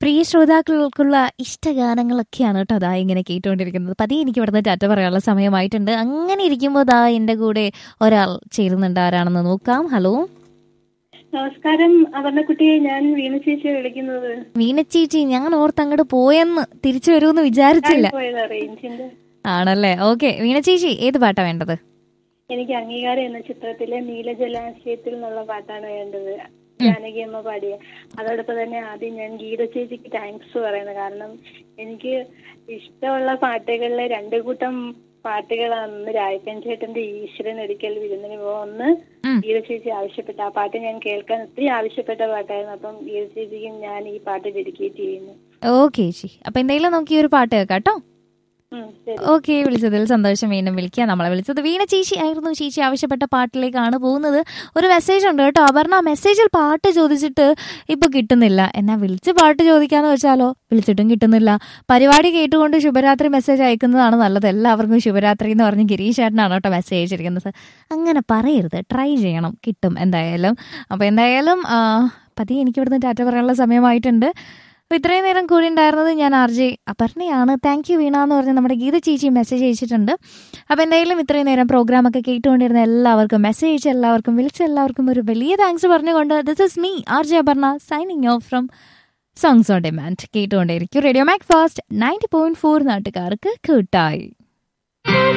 പ്രിയ ശ്രോതാക്കൾക്കുള്ള ഇഷ്ടഗാനങ്ങളൊക്കെയാണ് കേട്ടോ അതാ ഇങ്ങനെ കേട്ടുകൊണ്ടിരിക്കുന്നത് പതിയെ എനിക്ക് ഇവിടുന്ന് ടാറ്റ പറയാനുള്ള സമയമായിട്ടുണ്ട് അങ്ങനെ ഇരിക്കുമ്പോൾ ദാ എൻ്റെ കൂടെ ഒരാൾ ചേരുന്നുണ്ട് ആരാണെന്ന് നോക്കാം ഹലോ നമസ്കാരം അപർണക്കുട്ടിയെ ഞാൻ വീണ ചേച്ചിയെ വിളിക്കുന്നത് വീണച്ചേച്ചി ഞാൻ ഓർത്ത് അങ്ങോട്ട് പോയെന്ന് തിരിച്ചു വരുമെന്ന് വിചാരിച്ചില്ല പോയതാ റേഞ്ചിന്റെ ആണല്ലേ ഓക്കെ വീണച്ചേച്ചി ഏത് പാട്ടാ വേണ്ടത് എനിക്ക് അംഗീകാരം എന്ന ചിത്രത്തിലെ നീലജലാശയത്തിൽ എന്നുള്ള പാട്ടാണ് വേണ്ടത് ജാനകി അമ്മ പാടിയ അതോടൊപ്പം തന്നെ ആദ്യം ഞാൻ ഗീത ചേച്ചിക്ക് താങ്ക്സ് പറയുന്നത് കാരണം എനിക്ക് ഇഷ്ടമുള്ള പാട്ടുകളിലെ രണ്ടു കൂട്ടം പാട്ടുകളാണ് ഒന്ന് രായപ്പൻ ചേട്ടന്റെ ഈശ്വരൻ ഒരിക്കൽ വിരുന്നിന് പോകും ഒന്ന് ഉം. ഗീത ചേച്ചി ആവശ്യപ്പെട്ട ആ പാട്ട് ഞാൻ കേൾക്കാൻ ഒത്തിരി ആവശ്യപ്പെട്ട പാട്ടായിരുന്നു അപ്പം ഗീത ചേച്ചിക്കും ഞാൻ ഈ പാട്ട് ഡെഡിക്കേറ്റ് ചെയ്യുന്നു ഓക്കെ ചേച്ചി അപ്പൊ എന്തെങ്കിലും നോക്കി ഒരു പാട്ട് കേൾക്കാം കേട്ടോ ഉം, ശരി ഓക്കെ വിളിച്ചതിൽ സന്തോഷം വീണ്ടും വിളിക്കുക നമ്മളെ വിളിച്ചത് വീണ ചേച്ചി ആയിരുന്നു ചേച്ചി ആവശ്യപ്പെട്ട പാട്ടിലേക്കാണ് പോകുന്നത് ഒരു മെസ്സേജ് ഉണ്ട് കേട്ടോ അപർണ മെസ്സേജിൽ പാട്ട് ചോദിച്ചിട്ട് ഇപ്പൊ കിട്ടുന്നില്ല എന്നാ വിളിച്ച് പാട്ട് ചോദിക്കാന്ന് വെച്ചാലോ വിളിച്ചിട്ടും കിട്ടുന്നില്ല പരിപാടി കേട്ടുകൊണ്ട് ശുഭരാത്രി മെസ്സേജ് അയക്കുന്നതാണ് നല്ലത് എല്ലാവർക്കും ശുഭരാത്രി എന്ന് പറഞ്ഞ് ഗിരീഷ് ചേട്ടനാണ് കേട്ടോ മെസ്സേജ് അയച്ചിരിക്കുന്നത് അങ്ങനെ പറയരുത് ട്രൈ ചെയ്യണം കിട്ടും എന്തായാലും അപ്പൊ എന്തായാലും ആ, പതിയെ എനിക്ക് ഇവിടുന്ന് ടാറ്റ പറയാനുള്ള സമയമായിട്ടുണ്ട് അപ്പൊ ഇത്രയും നേരം കൂടി ഉണ്ടായിരുന്നത് ഞാൻ ആർ ജെ അപർണയാണ് താങ്ക് യു വീണ എന്ന് പറഞ്ഞ് നമ്മുടെ ഗീത ചേച്ചി മെസ്സേജ് അയച്ചിട്ടുണ്ട് അപ്പോൾ എന്തായാലും ഇത്രയും നേരം പ്രോഗ്രാം ഒക്കെ കേട്ടുകൊണ്ടിരുന്ന എല്ലാവർക്കും മെസ്സേജ് അയച്ച എല്ലാവർക്കും വിളിച്ച എല്ലാവർക്കും ഒരു വലിയ താങ്ക്സ് പറഞ്ഞുകൊണ്ട് this is me R J Aparna signing off from songs on demand കേട്ടുകൊണ്ടേയിരിക്കും radio Macfast ninety point four നാട്ടുകാർക്ക് കൂട്ടായി